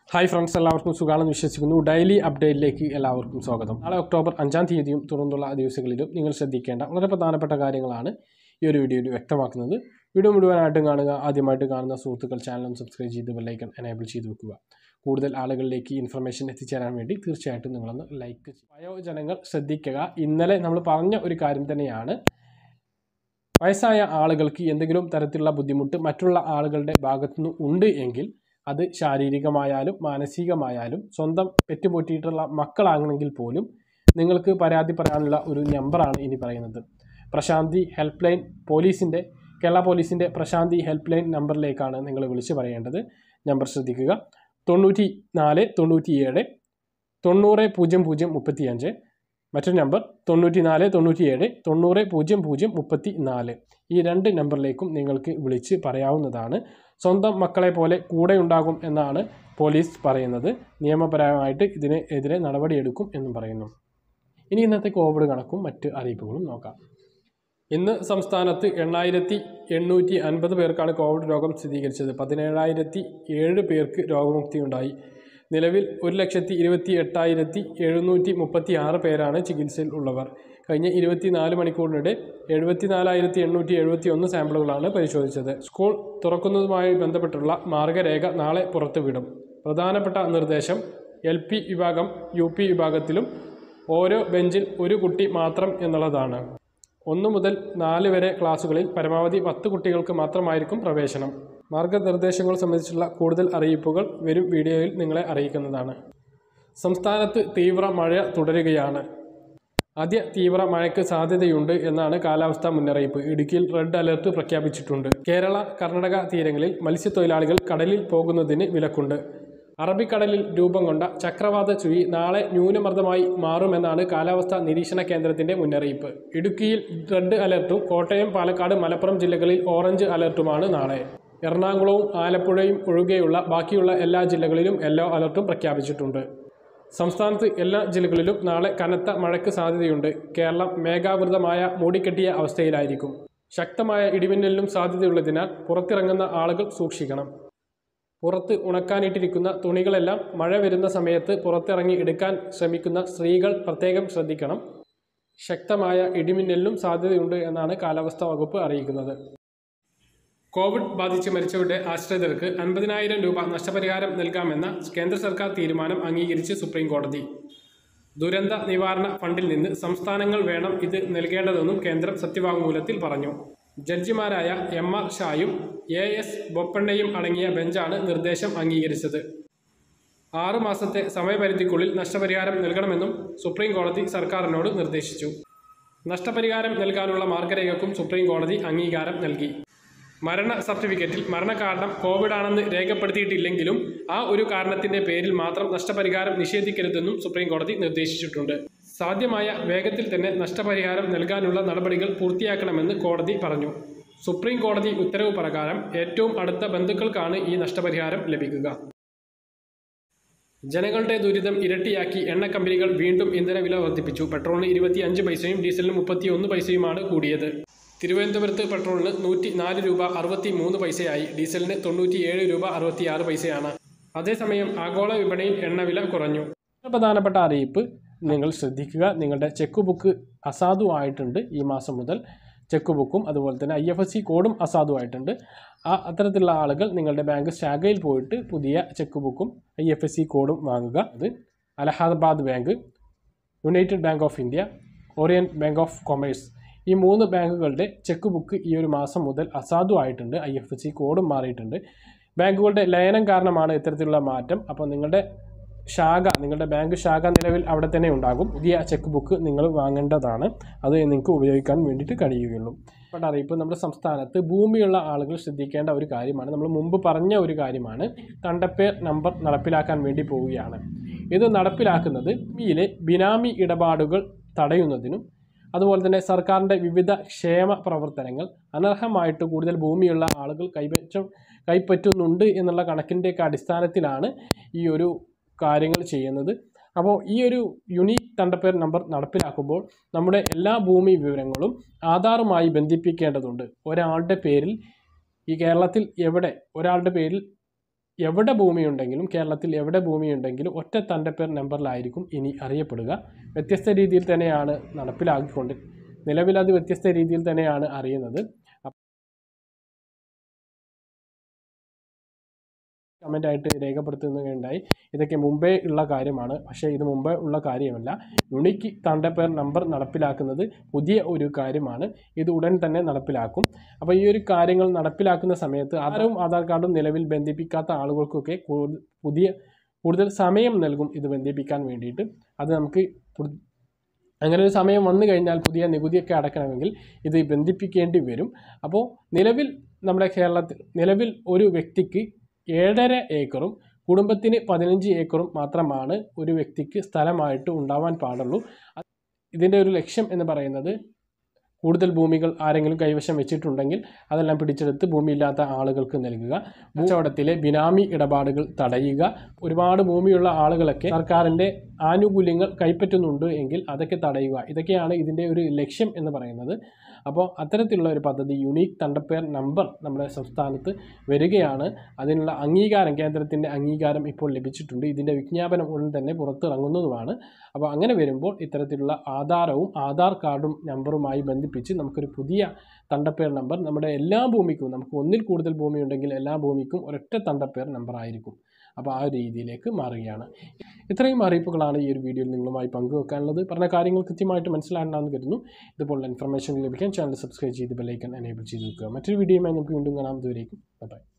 hi friends എല്ലാവർക്കും സുഖാണെന്ന് വിശ്വസിക്കുന്നു daily അപ്ഡേറ്റിലേക്ക് എല്ലാവർക്കും സ്വാഗതം നാളെ ഒക്ടോബർ അഞ്ചാം തീയതിയും തുടർന്നുള്ള ദിവസങ്ങളിലും നിങ്ങൾ ശ്രദ്ധിക്കേണ്ട വളരെ പ്രധാനപ്പെട്ട കാര്യങ്ങളാണ് ഈ ഒരു വീഡിയോയിൽ വ്യക്തമാക്കുന്നത് വീഡിയോ മുഴുവനായിട്ടും കാണുക ആദ്യമായിട്ട് കാണുന്ന സുഹൃത്തുക്കൾ ചാനലും സബ്സ്ക്രൈബ് ചെയ്ത് ബെല്ലൈക്കൺ എനേബിൾ ചെയ്ത് വെക്കുക കൂടുതൽ ആളുകളിലേക്ക് ഇൻഫർമേഷൻ എത്തിച്ചേരാൻ വേണ്ടി തീർച്ചയായിട്ടും നിങ്ങളൊന്ന് ലൈക്ക് വയോജനങ്ങൾ ശ്രദ്ധിക്കുക ഇന്നലെ നമ്മൾ പറഞ്ഞ ഒരു കാര്യം തന്നെയാണ് വയസ്സായ ആളുകൾക്ക് എന്തെങ്കിലും തരത്തിലുള്ള ബുദ്ധിമുട്ട് മറ്റുള്ള ആളുകളുടെ ഭാഗത്തുനിന്ന് ഉണ്ട് എങ്കിൽ അത് ശാരീരികമായാലും മാനസികമായാലും സ്വന്തം പെറ്റുപൊറ്റിയിട്ടുള്ള മക്കളാണെങ്കിൽ പോലും നിങ്ങൾക്ക് പരാതി പറയാനുള്ള ഒരു നമ്പറാണ് ഇനി പറയുന്നത് പ്രശാന്തി ഹെൽപ്പ് ലൈൻ പോലീസിൻ്റെ കേരള പോലീസിൻ്റെ പ്രശാന്തി ഹെൽപ്പ് ലൈൻ നമ്പറിലേക്കാണ് നിങ്ങൾ വിളിച്ച് പറയേണ്ടത് നമ്പർ ശ്രദ്ധിക്കുക തൊണ്ണൂറ്റി നാല് തൊണ്ണൂറ്റിയേഴ് തൊണ്ണൂറ് പൂജ്യം പൂജ്യം മുപ്പത്തി അഞ്ച് മറ്റൊരു നമ്പർ തൊണ്ണൂറ്റി നാല് തൊണ്ണൂറ്റിയേഴ് തൊണ്ണൂറ് പൂജ്യം പൂജ്യം മുപ്പത്തി നാല് ഈ രണ്ട് നമ്പറിലേക്കും നിങ്ങൾക്ക് വിളിച്ച് പറയാവുന്നതാണ് സ്വന്തം മക്കളെ പോലെ കൂടെ ഉണ്ടാകും എന്നാണ് പോലീസ് പറയുന്നത് നിയമപരമായിട്ട് ഇതിന് എതിരെ നടപടിയെടുക്കും എന്നും പറയുന്നു ഇനി ഇന്നത്തെ കോവിഡ് കണക്കും മറ്റ് അറിയിപ്പുകളും നോക്കാം ഇന്ന് സംസ്ഥാനത്ത് എണ്ണായിരത്തി എണ്ണൂറ്റി അൻപത് പേർക്കാണ് കോവിഡ് രോഗം സ്ഥിരീകരിച്ചത് പതിനേഴായിരത്തി ഏഴ് പേർക്ക് രോഗമുക്തിയുണ്ടായി നിലവിൽ ഒരു ലക്ഷത്തി ഇരുപത്തി എട്ടായിരത്തി എഴുന്നൂറ്റി മുപ്പത്തി ആറ് പേരാണ് ചികിത്സയിൽ ഉള്ളവർ കഴിഞ്ഞ ഇരുപത്തിനാല് മണിക്കൂറിനിടെ എഴുപത്തിനാലായിരത്തി എണ്ണൂറ്റി എഴുപത്തി ഒന്ന് സാമ്പിളുകളാണ് പരിശോധിച്ചത് സ്കൂൾ തുറക്കുന്നതുമായി ബന്ധപ്പെട്ടുള്ള മാർഗരേഖ നാളെ പുറത്തുവിടും പ്രധാനപ്പെട്ട നിർദ്ദേശം എൽ പി വിഭാഗം യു പി വിഭാഗത്തിലും ഓരോ ബെഞ്ചിൽ ഒരു കുട്ടി മാത്രം എന്നുള്ളതാണ് ഒന്ന് മുതൽ നാല് വരെ ക്ലാസ്സുകളിൽ പരമാവധി പത്ത് കുട്ടികൾക്ക് മാത്രമായിരിക്കും പ്രവേശനം മാർഗനിർദ്ദേശങ്ങൾ സംബന്ധിച്ചുള്ള കൂടുതൽ അറിയിപ്പുകൾ വരും വീഡിയോയിൽ നിങ്ങളെ അറിയിക്കുന്നതാണ് സംസ്ഥാനത്ത് തീവ്ര മഴ തുടരുകയാണ് അതി തീവ്ര മഴയ്ക്ക് സാധ്യതയുണ്ട് എന്നാണ് കാലാവസ്ഥാ മുന്നറിയിപ്പ് ഇടുക്കിയിൽ റെഡ് അലർട്ട് പ്രഖ്യാപിച്ചിട്ടുണ്ട് കേരള കർണാടക തീരങ്ങളിൽ മത്സ്യത്തൊഴിലാളികൾ കടലിൽ പോകുന്നതിന് വിലക്കുണ്ട് അറബിക്കടലിൽ രൂപം കൊണ്ട ചക്രവാത ചുഴി നാളെ ന്യൂനമർദ്ദമായി മാറുമെന്നാണ് കാലാവസ്ഥാ നിരീക്ഷണ കേന്ദ്രത്തിന്റെ മുന്നറിയിപ്പ് ഇടുക്കിയിൽ റെഡ് അലർട്ടും കോട്ടയം പാലക്കാട് മലപ്പുറം ജില്ലകളിൽ ഓറഞ്ച് അലർട്ടുമാണ് നാളെ എറണാകുളവും ആലപ്പുഴയും ഒഴികെയുള്ള ബാക്കിയുള്ള എല്ലാ ജില്ലകളിലും യെല്ലോ അലർട്ടും പ്രഖ്യാപിച്ചിട്ടുണ്ട് സംസ്ഥാനത്ത് എല്ലാ ജില്ലകളിലും നാളെ കനത്ത മഴയ്ക്ക് സാധ്യതയുണ്ട് കേരളം മേഘാവൃതമായ മൂടിക്കെട്ടിയ അവസ്ഥയിലായിരിക്കും ശക്തമായ ഇടിമിന്നലിനും സാധ്യതയുള്ളതിനാൽ പുറത്തിറങ്ങുന്ന ആളുകൾ സൂക്ഷിക്കണം പുറത്ത് ഉണക്കാനിട്ടിരിക്കുന്ന തുണികളെല്ലാം മഴ വരുന്ന സമയത്ത് പുറത്തിറങ്ങി എടുക്കാൻ ശ്രമിക്കുന്ന സ്ത്രീകൾ പ്രത്യേകം ശ്രദ്ധിക്കണം ശക്തമായ ഇടിമിന്നലിനും സാധ്യതയുണ്ട് എന്നാണ് കാലാവസ്ഥാ വകുപ്പ് അറിയിക്കുന്നത് കോവിഡ് ബാധിച്ച് മരിച്ചവരുടെ ആശ്രിതർക്ക് അൻപതിനായിരം രൂപ നഷ്ടപരിഹാരം നൽകാമെന്ന കേന്ദ്ര സർക്കാർ തീരുമാനം അംഗീകരിച്ച് സുപ്രീം കോടതി ദുരന്ത നിവാരണ ഫണ്ടിൽ നിന്ന് സംസ്ഥാനങ്ങൾ വേണം ഇത് നൽകേണ്ടതെന്നും കേന്ദ്രം സത്യവാങ്മൂലത്തിൽ പറഞ്ഞു ജഡ്ജിമാരായ എം ആർ ഷായും എ എസ് ബൊപ്പണ്ണയും അടങ്ങിയ ബെഞ്ചാണ് നിർദ്ദേശം അംഗീകരിച്ചത് ആറു മാസത്തെ സമയപരിധിക്കുള്ളിൽ നഷ്ടപരിഹാരം നൽകണമെന്നും സുപ്രീം കോടതി സർക്കാരിനോട് നിർദ്ദേശിച്ചു നഷ്ടപരിഹാരം നൽകാനുള്ള മാർഗരേഖക്കും സുപ്രീം കോടതി അംഗീകാരം നൽകി മരണ സർട്ടിഫിക്കറ്റിൽ മരണകാരണം കോവിഡ് ആണെന്ന് രേഖപ്പെടുത്തിയിട്ടില്ലെങ്കിലും ആ ഒരു കാരണത്തിന്റെ പേരിൽ മാത്രം നഷ്ടപരിഹാരം നിഷേധിക്കരുതെന്നും സുപ്രീം കോടതി നിർദ്ദേശിച്ചിട്ടുണ്ട് സാധ്യമായ വേഗത്തിൽ തന്നെ നഷ്ടപരിഹാരം നൽകാനുള്ള നടപടികൾ പൂർത്തിയാക്കണമെന്ന് കോടതി പറഞ്ഞു സുപ്രീം കോടതി ഉത്തരവ് പ്രകാരം ഏറ്റവും അടുത്ത ബന്ധുക്കൾക്കാണ് ഈ നഷ്ടപരിഹാരം ലഭിക്കുക ജനങ്ങളുടെ ദുരിതം ഇരട്ടിയാക്കി എണ്ണ കമ്പനികൾ വീണ്ടും ഇന്ധനവില വർദ്ധിപ്പിച്ചു പെട്രോളിന് ഇരുപത്തി അഞ്ച് പൈസയും ഡീസലിന് മുപ്പത്തി ഒന്ന് പൈസയുമാണ് കൂടിയത് തിരുവനന്തപുരത്ത് പെട്രോളിന് നൂറ്റി നാല് രൂപ അറുപത്തി മൂന്ന് പൈസയായി ഡീസലിന് തൊണ്ണൂറ്റിയേഴ് രൂപ അറുപത്തിയാറ് പൈസയാണ് അതേസമയം ആഗോള വിപണിയിൽ എണ്ണവില കുറഞ്ഞു പ്രധാനപ്പെട്ട അറിയിപ്പ് നിങ്ങൾ ശ്രദ്ധിക്കുക നിങ്ങളുടെ ചെക്ക് ബുക്ക് അസാധുവായിട്ടുണ്ട് ഈ മാസം മുതൽ ചെക്ക് ബുക്കും അതുപോലെ തന്നെ ഐ എഫ് എസ് സി കോഡും അസാധുവായിട്ടുണ്ട് ആ അത്തരത്തിലുള്ള ആളുകൾ നിങ്ങളുടെ ബാങ്ക് ശാഖയിൽ പോയിട്ട് പുതിയ ചെക്ക് ബുക്കും ഐ എഫ് എസ് സി കോഡും വാങ്ങുക അത് Allahabad Bank United Bank of India Oriental Bank of Commerce ഈ മൂന്ന് ബാങ്കുകളുടെ ചെക്ക് ബുക്ക് ഈ ഒരു മാസം മുതൽ അസാധുവായിട്ടുണ്ട് ഐ എഫ് എസ് സി കോഡും മാറിയിട്ടുണ്ട് ബാങ്കുകളുടെ ലയനം കാരണമാണ് ഇത്തരത്തിലുള്ള മാറ്റം അപ്പോൾ നിങ്ങളുടെ ശാഖ നിങ്ങളുടെ ബാങ്ക് ശാഖ നിലവിൽ അവിടെ തന്നെ ഉണ്ടാകും പുതിയ ചെക്ക് ബുക്ക് നിങ്ങൾ വാങ്ങേണ്ടതാണ് അത് നിങ്ങൾക്ക് ഉപയോഗിക്കാൻ വേണ്ടിയിട്ട് കഴിയുകയുള്ളൂ ഇപ്പോൾ അറിയിപ്പ് നമ്മുടെ സംസ്ഥാനത്ത് ഭൂമിയുള്ള ആളുകൾ ശ്രദ്ധിക്കേണ്ട ഒരു കാര്യമാണ് നമ്മൾ മുമ്പ് പറഞ്ഞ ഒരു കാര്യമാണ് തണ്ടപ്പേർ നമ്പർ നടപ്പിലാക്കാൻ വേണ്ടി പോവുകയാണ് ഇത് നടപ്പിലാക്കുന്നത് ഭൂമിയിലെ ബിനാമി ഇടപാടുകൾ തടയുന്നതിനും അതുപോലെ തന്നെ സർക്കാരിൻ്റെ വിവിധ ക്ഷേമ പ്രവർത്തനങ്ങൾ അനർഹമായിട്ട് കൂടുതൽ ഭൂമിയുള്ള ആളുകൾ കൈപറ്റം കൈപ്പറ്റുന്നുണ്ട് എന്നുള്ള കണക്കിൻ്റെയൊക്കെ അടിസ്ഥാനത്തിലാണ് ഈ ഒരു കാര്യങ്ങൾ ചെയ്യുന്നത് അപ്പോൾ ഈ ഒരു യുണീക്ക് തണ്ടപ്പേർ നമ്പർ നടപ്പിലാക്കുമ്പോൾ നമ്മുടെ എല്ലാ ഭൂമി വിവരങ്ങളും ആധാറുമായി ബന്ധിപ്പിക്കേണ്ടതുണ്ട് ഒരാളുടെ പേരിൽ ഈ കേരളത്തിൽ എവിടെ ഒരാളുടെ പേരിൽ എവിടെ ഭൂമിയുണ്ടെങ്കിലും കേരളത്തിൽ എവിടെ ഭൂമിയുണ്ടെങ്കിലും ഒറ്റ തൻ്റെ പേർ നമ്പറിലായിരിക്കും ഇനി അറിയപ്പെടുക വ്യത്യസ്ത രീതിയിൽ തന്നെയാണ് നടപ്പിലാക്കിക്കൊണ്ട് നിലവിൽ അത് വ്യത്യസ്ത രീതിയിൽ തന്നെയാണ് അറിയുന്നത് കമൻ്റ് ആയിട്ട് രേഖപ്പെടുത്തുകയുണ്ടായി ഇതൊക്കെ മുമ്പേ ഉള്ള കാര്യമാണ് പക്ഷേ ഇത് മുമ്പേ ഉള്ള കാര്യമല്ല യുണിക്ക് തൻ്റെ പേർ നമ്പർ നടപ്പിലാക്കുന്നത് പുതിയ ഒരു കാര്യമാണ് ഇത് ഉടൻ തന്നെ നടപ്പിലാക്കും അപ്പോൾ ഈ ഒരു കാര്യങ്ങൾ നടപ്പിലാക്കുന്ന സമയത്ത് ആധാരവും ആധാർ കാർഡും നിലവിൽ ബന്ധിപ്പിക്കാത്ത ആളുകൾക്കൊക്കെ കൂടു- പുതിയ കൂടുതൽ സമയം നൽകും ഇത് ബന്ധിപ്പിക്കാൻ വേണ്ടിയിട്ട് അത് നമുക്ക് പുതു- അങ്ങനെ ഒരു സമയം വന്നു കഴിഞ്ഞാൽ പുതിയ നികുതിയൊക്കെ അടക്കണമെങ്കിൽ ഇത് ബന്ധിപ്പിക്കേണ്ടി വരും അപ്പോൾ നിലവിൽ നമ്മുടെ കേരളത്തിൽ നിലവിൽ ഒരു വ്യക്തിക്ക് ഏഴര ഏക്കറും കുടുംബത്തിന് പതിനഞ്ച് ഏക്കറും മാത്രമാണ് ഒരു വ്യക്തിക്ക് സ്ഥലമായിട്ട് ഉണ്ടാവാൻ പാടുള്ളൂ അത് ഇതിൻ്റെ ഒരു ലക്ഷ്യം എന്ന് പറയുന്നത് കൂടുതൽ ഭൂമികൾ ആരെങ്കിലും കൈവശം വെച്ചിട്ടുണ്ടെങ്കിൽ അതെല്ലാം പിടിച്ചെടുത്ത് ഭൂമിയില്ലാത്ത ആളുകൾക്ക് നൽകുക കച്ചവടത്തിലെ ബിനാമി ഇടപാടുകൾ തടയുക ഒരുപാട് ഭൂമിയുള്ള ആളുകളൊക്കെ സർക്കാരിൻ്റെ ആനുകൂല്യങ്ങൾ കൈപ്പറ്റുന്നുണ്ട് എങ്കിൽ അതൊക്കെ തടയുക ഇതൊക്കെയാണ് ഇതിൻ്റെ ഒരു ലക്ഷ്യം എന്ന് പറയുന്നത് അപ്പോൾ അത്തരത്തിലുള്ള ഒരു പദ്ധതി യുണീക്ക് തണ്ടപ്പേർ നമ്പർ നമ്മുടെ സംസ്ഥാനത്ത് വരികയാണ് അതിനുള്ള അംഗീകാരം കേന്ദ്രത്തിൻ്റെ അംഗീകാരം ഇപ്പോൾ ലഭിച്ചിട്ടുണ്ട് ഇതിൻ്റെ വിജ്ഞാപനം ഉടൻ തന്നെ പുറത്തിറങ്ങുന്നതുമാണ് അപ്പോൾ അങ്ങനെ വരുമ്പോൾ ഇത്തരത്തിലുള്ള ആധാരവും ആധാർ കാർഡും നമ്പറുമായി ബന്ധിപ്പിച്ച് നമുക്കൊരു പുതിയ തണ്ടപ്പേർ നമ്പർ നമ്മുടെ എല്ലാ ഭൂമിക്കും നമുക്ക് ഒന്നിൽ കൂടുതൽ ഭൂമി ഉണ്ടെങ്കിൽ എല്ലാ ഭൂമിക്കും ഒരൊറ്റ തണ്ടപ്പേർ നമ്പർ ആയിരിക്കും അപ്പോൾ ആ ഒരു രീതിയിലേക്ക് മാറുകയാണ് ഇത്രയും അറിയിപ്പുകളാണ് ഈ ഒരു വീഡിയോയിൽ നിങ്ങളുമായി പങ്കുവെക്കാനുള്ളത് പറഞ്ഞ കാര്യങ്ങൾ കൃത്യമായിട്ട് മനസ്സിലാകണമെന്ന് കരുതുന്നു ഇതുപോലുള്ള ഇൻഫർമേഷൻ ലഭിക്കാൻ ചാനൽ സബ്സ്ക്രൈബ് ചെയ്ത് ബെല്ലൈക്കൺ എനേബിൾ ചെയ്ത് വെക്കുക മറ്റൊരു വീഡിയോയുമായി നമുക്ക് വീണ്ടും കാണാം ഇതുവരേക്കും ബൈ